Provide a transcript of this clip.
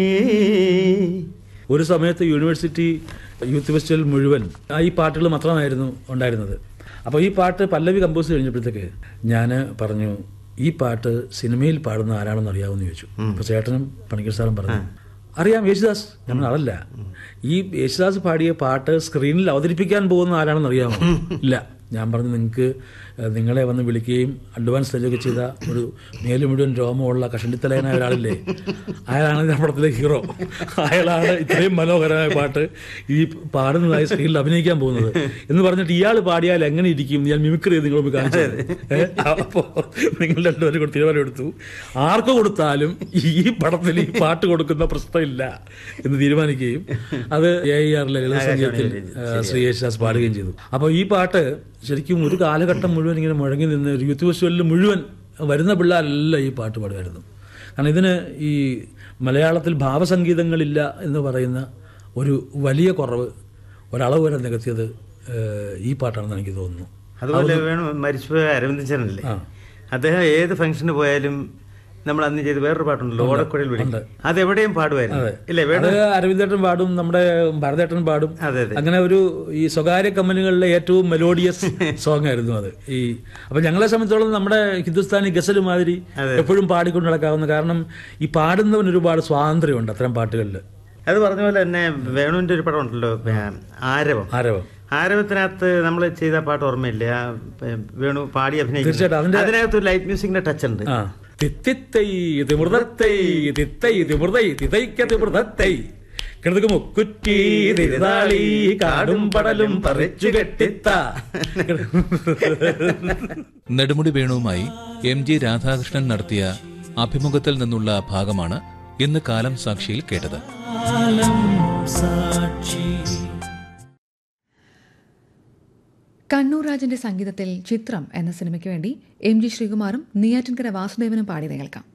ഒരു സമയത്ത് university youth festival മുഴുവൻ ആ ഈ പാട്ടുകൾ മാത്രമായിരുന്നു ഉണ്ടായിരുന്നത് അപ്പോൾ ഈ പാട്ട് പല്ലവി കമ്പോസ് കഴിഞ്ഞപ്പോഴത്തേക്ക് ഞാൻ പറഞ്ഞു ഈ പാട്ട് സിനിമയിൽ പാടുന്ന ആരാണെന്ന് അറിയാമെന്ന് ചോദിച്ചു അപ്പോൾ ചേട്ടനും പണിക്കർ സാറും പറഞ്ഞു അറിയാം യേശുദാസ് നമ്മൾ അതല്ല ഈ യേശുദാസ് പാടിയ പാട്ട് സ്ക്രീനിൽ അവതരിപ്പിക്കാൻ പോകുന്ന ആരാണെന്ന് അറിയാമോ ഇല്ല ഞാൻ പറഞ്ഞു നിങ്ങൾക്ക് ഏഹ്, നിങ്ങളെ വന്ന് വിളിക്കുകയും അഡ്വാൻസ് സ്റ്റേജൊക്കെ ചെയ്ത ഒരു മേല് മുഴുവൻ രോമമുള്ള കഷണ്ടിത്തലയനായ ഒരാളില്ലേ അയാളാണ് നമ്മുടെ പടത്തിലെ ഹീറോ അയാളാണ് ഇത്രയും മനോഹരമായ പാട്ട് ഈ പാടുന്നതായി സ്ക്രീനിൽ അഭിനയിക്കാൻ പോകുന്നത് എന്ന് പറഞ്ഞിട്ട് ഇയാൾ പാടിയാൽ എങ്ങനെ ഇരിക്കും ഞാൻ മിമിക്രി ചെയ്ത് നിങ്ങൾ കാണിച്ചത് അപ്പോൾ നിങ്ങൾ രണ്ടുപേരും കൂടെ തീരുമാനം എടുത്തു ആർക്ക് കൊടുത്താലും ഈ പടത്തിൽ ഈ പാട്ട് കൊടുക്കുന്ന പ്രശ്നമില്ല എന്ന് തീരുമാനിക്കുകയും അത് എ ആർ ലളിത സംഗീതത്തിൽ ആ, ശ്രീ യേശുദാസ് പാടുകയും ചെയ്തു അപ്പോൾ ഈ പാട്ട് ശരിക്കും ഒരു കാലഘട്ടം മുഴുവൻ ഇങ്ങനെ മുഴങ്ങി നിന്ന് ഒരു യൂത്ത് ഫെസ്റ്റിവലിൽ മുഴുവൻ വരുന്ന പിള്ളേരെല്ലാം ഈ പാട്ട് പാടുമായിരുന്നു കാരണം ഇതിന് ഈ മലയാളത്തിൽ ഭാവസംഗീതങ്ങളില്ല എന്ന് പറയുന്ന ഒരു വലിയ കുറവ് ഒരളവ് വരെ നികത്തിയത് ഏഹ്, ഈ പാട്ടാണെന്ന് എനിക്ക് തോന്നുന്നു അതുപോലെ വേണം മരിച്ചുപോയ അരവിന്ദച്ചനല്ലേ അദ്ദേഹം ഏത് ഫംഗ്ഷന് പോയാലും നമ്മൾ അന്ന് ചെയ്ത് വേറൊരു പാട്ടുണ്ടല്ലോ ഓടക്കുഴൽ വിളി അതെവിടെയും പാടുമായിരുന്നു ഇല്ലേ വേണം അത് അരവിന്ദേട്ടൻ പാടും നമ്മുടെ ഭരതേട്ടൻ പാടും അതെ അതെ അങ്ങനെ ഒരു ഈ സ്വകാര്യ കമ്പനികളിലെ ഏറ്റവും മെലോഡിയസ് സോങ് ആയിരുന്നു അത് ഈ അപ്പൊ ഞങ്ങളെ സംബന്ധിച്ചോളം നമ്മുടെ ഹിന്ദുസ്ഥാനി ഗസൽ മാതിരി എപ്പോഴും പാടിക്കൊണ്ട് നടക്കാവുന്ന കാരണം ഈ പാടുന്നവന് ഒരുപാട് സ്വാതന്ത്ര്യമുണ്ട് അത്തരം പാട്ടുകളിൽ അത് പറഞ്ഞ പോലെ തന്നെ വേണുവിന്റെ ഒരു പടം ഉണ്ടല്ലോ ആരവം ആരവം ആരവത്തിനകത്ത് നമ്മൾ ചെയ്ത പാട്ട് ഓർമ്മയില്ലേ ആ പ- വേണു പാടി തീർച്ചയായിട്ടും അഭിനയിച്ചു അതിന്റെ- അതിനകത്ത് ഒരു ലൈറ്റ് മ്യൂസിക്കിന്റെ ടച്ച് ഉണ്ട് ആ തിത്തിത്തൈ തിമൃതത്തൈ തിത്തൈ തിമൃതൈ തിതൈക്ക തിമൃതത്തൈ കിടക്ക് മുക്കുറ്റി തിരുതാളി കാടും പടലും പറിച്ചു കെട്ടിത്ത നെടുമുടി വേണുവുമായി എം ജി രാധാകൃഷ്ണൻ നടത്തിയ അഭിമുഖത്തിൽ നിന്നുള്ള ഭാഗമാണ് ഇന്ന് കാലം സാക്ഷിയിൽ കേട്ടത് കണ്ണൂർ രാജന്റെ സംഗീതത്തിൽ ചിത്രം എന്ന സിനിമയ്ക്ക് വേണ്ടി എം ജി ശ്രീകുമാറും നെയ്യാറ്റിൻകര വാസുദേവനും പാടിയത് കേൾക്കാം